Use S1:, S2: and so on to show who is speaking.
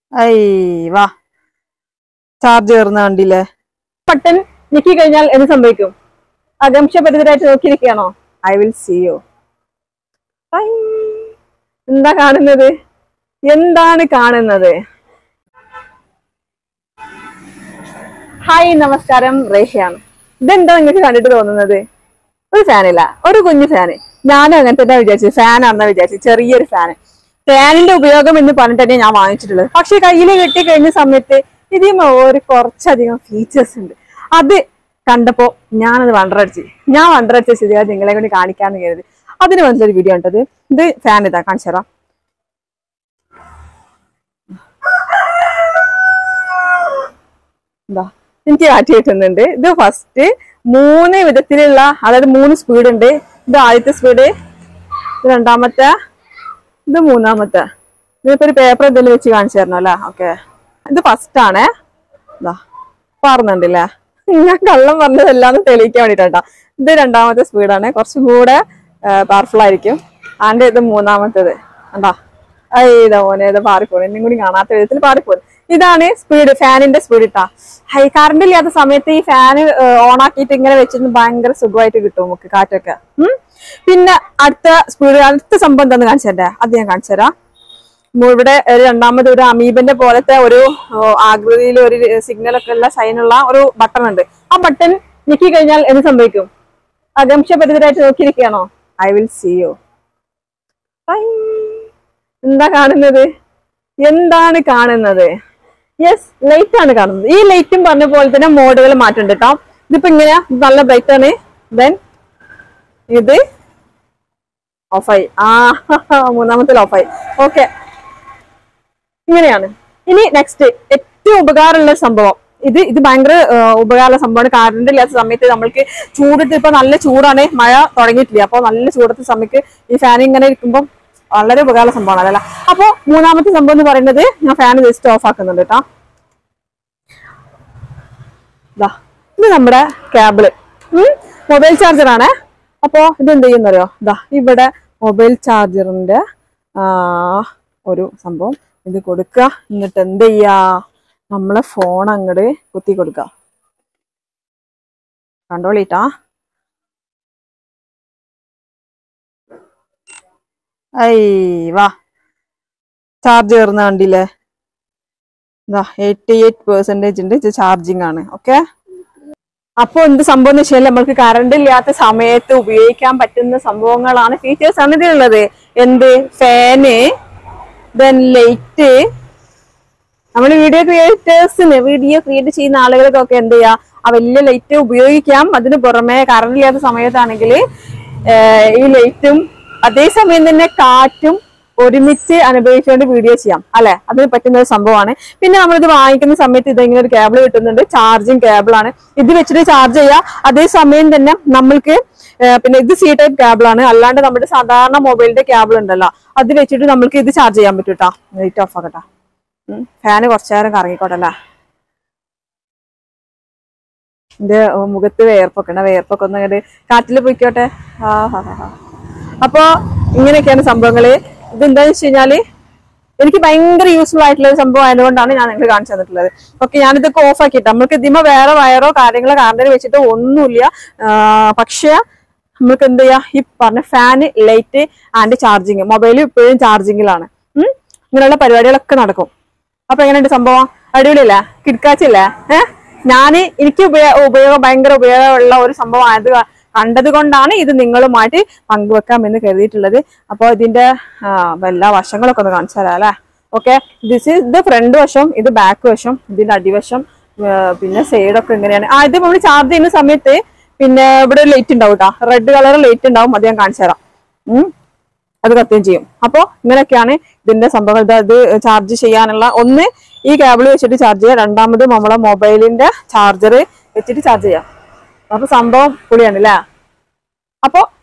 S1: I വാ charge കയറുന്ന കണ്ടില്ലേ
S2: ബട്ടൺ ഞെക്കി കഴിഞ്ഞാൽ എന്ത് സംഭവിക്കും ആകാംക്ഷപരിതരായിട്ട് നോക്കിയിരിക്കുകയാണോ
S1: I will see you
S2: I, എന്താ കാണുന്നത് എന്താണ് കാണുന്നത് ഹായ് നമസ്കാരം റേഷയാണ് ഇതെന്താ നിങ്ങൾക്ക് കണ്ടിട്ട് തോന്നുന്നത് ഒരു ഫാനില്ല ഒരു കുഞ്ഞു ഫാന് ഞാനും അങ്ങനെ തന്നെ വിചാരിച്ചു ഫാനാണെന്നാ വിചാരിച്ചു ചെറിയൊരു ഫാന് ഫാനിന്റെ ഉപയോഗം എന്ന് പറഞ്ഞിട്ട് തന്നെ ഞാൻ വാങ്ങിച്ചിട്ടുള്ളത് പക്ഷെ കയ്യിൽ കെട്ടി കഴിഞ്ഞ സമയത്ത് ഇതിന് ഒരു കുറച്ചധികം ഫീച്ചേഴ്സ് ഉണ്ട് അത് കണ്ടപ്പോ ഞാനത് വണ്ടറടിച്ച് ഞാൻ വണ്ടറടിച്ച സ്ഥിതി അത് നിങ്ങളെ കൊണ്ട് കാണിക്കാന്ന് കരുതി അതിന് വന്നൊരു വീഡിയോ ഉണ്ടത് ഇത് ഫാൻ ഇതാ കാണിച്ചു തരാം എന്താ എനിക്ക് കാറ്റ് കിട്ടുന്നുണ്ട് ഇത് ഫസ്റ്റ് മൂന്ന് വിധത്തിലുള്ള അതായത് മൂന്ന് സ്പീഡ് ഉണ്ട് ഇത് ആദ്യത്തെ സ്പീഡ് ഇത് രണ്ടാമത്തെ ഇത് മൂന്നാമത്തെ ഇതിപ്പോ ഒരു പേപ്പർ എന്തെങ്കിലും വെച്ച് കാണിച്ചു തരണം അല്ലേ ഓക്കെ ഇത് ഫസ്റ്റ് ആണേ ഇതാ പറഞ്ഞിട്ടില്ലേ ഞാൻ കള്ളം പറഞ്ഞതെല്ലാം തെളിയിക്കാൻ വേണ്ടിട്ടാ ഇത് രണ്ടാമത്തെ സ്പീഡാണ് കുറച്ചും കൂടെ പവർഫുൾ ആയിരിക്കും ആന്റെ ഇത് മൂന്നാമത്തേത് കണ്ടാ ഇതാ മോനെ ഇത് പാറിപ്പോണു എന്നും കൂടി കാണാത്ത വിധത്തിൽ പാറിപ്പോകും ഇതാണ് സ്പീഡ് ഫാനിന്റെ സ്പീഡ് ഇട്ടാ ഹൈ കറണ്ട് ഇല്ലാത്ത സമയത്ത് ഈ ഫാൻ ഓൺ ആക്കിയിട്ട് ഇങ്ങനെ വെച്ചിരുന്ന് ഭയങ്കര സുഖമായിട്ട് കിട്ടും നമുക്ക് കാറ്റൊക്കെ ഉം. പിന്നെ അടുത്ത സ്പീഡ് അടുത്ത സംഭവം എന്താന്ന് കാണിച്ചു തരണ്ടേ അത് ഞാൻ കാണിച്ചു തരാം ഉം ഇവിടെ ഒരു രണ്ടാമത് ഒരു അമീബന്റെ പോലത്തെ ഒരു ഓ, ആകൃതിയിൽ ഒരു സിഗ്നൽ ഒക്കെ ഉള്ള സൈനുള്ള ഒരു ബട്ടൺ ഉണ്ട് ആ ബട്ടൺ ഞെക്കി കഴിഞ്ഞാൽ എന്ത് സംഭവിക്കും ആകാംക്ഷപരിതരായിട്ട് നോക്കിയിരിക്കുകയാണോ
S1: I will see you
S2: I, എന്താ കാണുന്നത് എന്താണ് കാണുന്നത് യെസ് ലൈറ്റ് ആണ് കാണുന്നത് ഈ ലൈറ്റും പറഞ്ഞ പോലെ തന്നെ മോഡുകൾ മാറ്റുന്നുണ്ട് കേട്ടോ ഇതിപ്പോ ഇങ്ങനെയാ ഇത് നല്ല ബ്രൈറ്റ് ആണ് ദെൻ ഇത് ഓഫായി ആ മൂന്നാമത്തെ ഓഫായി ഓക്കെ ഇങ്ങനെയാണ് ഇനി നെക്സ്റ്റ് ഏറ്റവും ഉപകാരമുള്ള സംഭവം ഇത് ഇത് ഭയങ്കര ആ, ഉപകാരമുള്ള സംഭവമാണ് കറണ്ട് ഇല്ലാത്ത സമയത്ത് നമ്മൾക്ക് ചൂടിട്ട് ഇപ്പൊ നല്ല ചൂടാണ് മഴ തുടങ്ങിയിട്ടില്ല അപ്പൊ നല്ല ചൂടത്തെ സമയത്ത് ഈ ഫാൻ ഇങ്ങനെ ഇരിക്കുമ്പോൾ വളരെ ഉപകാരമുള്ള സംഭവമാണ് അതല്ല അപ്പൊ മൂന്നാമത്തെ സംഭവം എന്ന് പറയുന്നത് ഞാൻ ഫാൻ ജസ്റ്റ് ഓഫ് ആക്കുന്നുണ്ട് കേട്ടോ ദാ, ഇത് നമ്മുടെ കേബിള് മൊബൈൽ ചാർജർ ആണ് അപ്പോ ഇത് എന്ത് ചെയ്യുന്നറിയോ ഇതാ ഇവിടെ മൊബൈൽ ചാർജറിന്റെ ആ, ഒരു സംഭവം ഇത് കൊടുക്കുക എന്നിട്ട് എന്ത് ചെയ്യാ നമ്മളെ ഫോൺ അങ്ങോട്ട് കുത്തി കൊടുക്കുക കണ്ടോളിട്ടാ
S1: ഐ വാ ചാർജ് കയറുന്ന കണ്ടില്ലേ ഇതാ എയ്റ്റി എയ്റ്റ് പെർസെന്റേജ് ഉണ്ട് ഇത് ചാർജിങ് ആണ് ഓക്കെ
S2: അപ്പൊ എന്ത് സംഭവം എന്ന് വെച്ചാൽ നമ്മൾക്ക് കറണ്ട് ഇല്ലാത്ത സമയത്ത് ഉപയോഗിക്കാൻ പറ്റുന്ന സംഭവങ്ങളാണ് ഫീച്ചേഴ്സ് ആണ് ഇതിലുള്ളത് എന്ത് ഫാന് ദെൻ ലൈറ്റ് നമ്മൾ വീഡിയോ ക്രിയേറ്റേഴ്സിന് വീഡിയോ ക്രിയേറ്റ് ചെയ്യുന്ന ആളുകൾക്കൊക്കെ എന്ത് ചെയ്യാം ആ വലിയ ലൈറ്റ് ഉപയോഗിക്കാം അതിന് പുറമെ കറണ്ട് ഇല്ലാത്ത സമയത്താണെങ്കിൽ ഈ ലൈറ്റും അതേസമയം തന്നെ കാറ്റും ഒരുമിച്ച് അനുഭവിച്ചുകൊണ്ട് വീഡിയോ ചെയ്യാം അല്ലെ അതിന് പറ്റുന്ന ഒരു സംഭവമാണ് പിന്നെ നമ്മളിത് വാങ്ങിക്കുന്ന സമയത്ത് ഇതെങ്ങനെ ഒരു കേബിൾ കിട്ടുന്നുണ്ട് ചാർജിങ് കേബിൾ ആണ് ഇത് വെച്ചിട്ട് ചാർജ് ചെയ്യാം അതേസമയം തന്നെ നമ്മൾക്ക് ഏർ പിന്നെ ഇത് സി ടൈപ്പ് കേബിൾ ആണ് അല്ലാണ്ട് നമ്മുടെ സാധാരണ മൊബൈലിന്റെ കേബിൾ ഉണ്ടല്ലോ അത് വെച്ചിട്ട് നമ്മൾക്ക് ഇത് ചാർജ് ചെയ്യാൻ പറ്റും കേട്ടോ ലൈറ്റ് ഓഫ് ആക്കട്ടെ ഫാന് കുറച്ചു നേരം കറങ്ങിക്കോട്ടെ അല്ലേ എന്റെ മുഖത്ത് വേർപ്പൊക്കെ ഉണ്ട് വേർപ്പൊക്കെ ഒന്ന് അങ്ങോട്ട് കാറ്റിൽ പോയിക്കോട്ടെ ആ ഹാ ഹാ ഹാ അപ്പോ ഇങ്ങനെയൊക്കെയാണ് സംഭവങ്ങള് ഇത് എന്താന്ന് വെച്ച് കഴിഞ്ഞാല് എനിക്ക് ഭയങ്കര യൂസ്ഫുൾ ആയിട്ടുള്ള ഒരു സംഭവം ആയതുകൊണ്ടാണ് ഞാൻ നിങ്ങൾക്ക് കാണിച്ചു തന്നിട്ടുള്ളത് ഓക്കെ ഞാനിതൊക്കെ ഓഫ് ആക്കിയിട്ട് നമുക്ക് ഇതിമ വേറെ വയറോ കാര്യങ്ങളോ കാറിൽ വെച്ചിട്ട് ഒന്നുമില്ല ആ, പക്ഷേ നമുക്ക് എന്ത് ചെയ്യാം ഈ പറഞ്ഞ fan light and charging mobile ഇപ്പോഴും ചാർജിങ്ങിലാണ് ഉം ഇങ്ങനെയുള്ള പരിപാടികളൊക്കെ നടക്കും അപ്പൊ എങ്ങനെയുണ്ട് സംഭവം അടിപൊളിയല്ലേ കിടക്കാച്ചില്ലേ ഏഹ് ഞാന് എനിക്ക് ഉപയോഗ ഉപയോഗം ഭയങ്കര ഉപയോഗമുള്ള ഒരു സംഭവം ആയത് ക- കണ്ടത് കൊണ്ടാണ് ഇത് നിങ്ങളുമായിട്ട് പങ്കുവെക്കാം എന്ന് കരുതിയിട്ടുള്ളത് അപ്പോൾ ഇതിന്റെ ആ, എല്ലാ വശങ്ങളൊക്കെ ഒന്ന് കാണിച്ചു തരാം അല്ലേ ഓക്കെ ദിസ് ഇസ് ഇത് ഫ്രണ്ട് വശം ഇത് ബാക്ക് വശം ഇതിന്റെ അടിവശം ആ, പിന്നെ സൈഡൊക്കെ എങ്ങനെയാണ് ആ ഇത് നമ്മൾ ചാർജ് ചെയ്യുന്ന സമയത്ത് പിന്നെ ഇവിടെ ഒരു ലൈറ്റ് ഉണ്ടാവും കേട്ടോ റെഡ് കളർ ലൈറ്റ് ഉണ്ടാവും അത് ഞാൻ കാണിച്ചു തരാം ഉം അത് കത്തുകയും ചെയ്യും അപ്പോൾ ഇങ്ങനെയൊക്കെയാണ് ഇതിന്റെ സംഭവങ്ങൾ ഇത് ഇത് ചാർജ് ചെയ്യാനുള്ള ഒന്ന് ഈ കേബിൾ വെച്ചിട്ട് ചാർജ് ചെയ്യാം രണ്ടാമത് നമ്മളെ മൊബൈലിന്റെ ചാർജർ വെച്ചിട്ട് ചാർജ് ചെയ്യാം അപ്പൊ സംഭവം പൊളിയാണ് അല്ലേ അപ്പൊ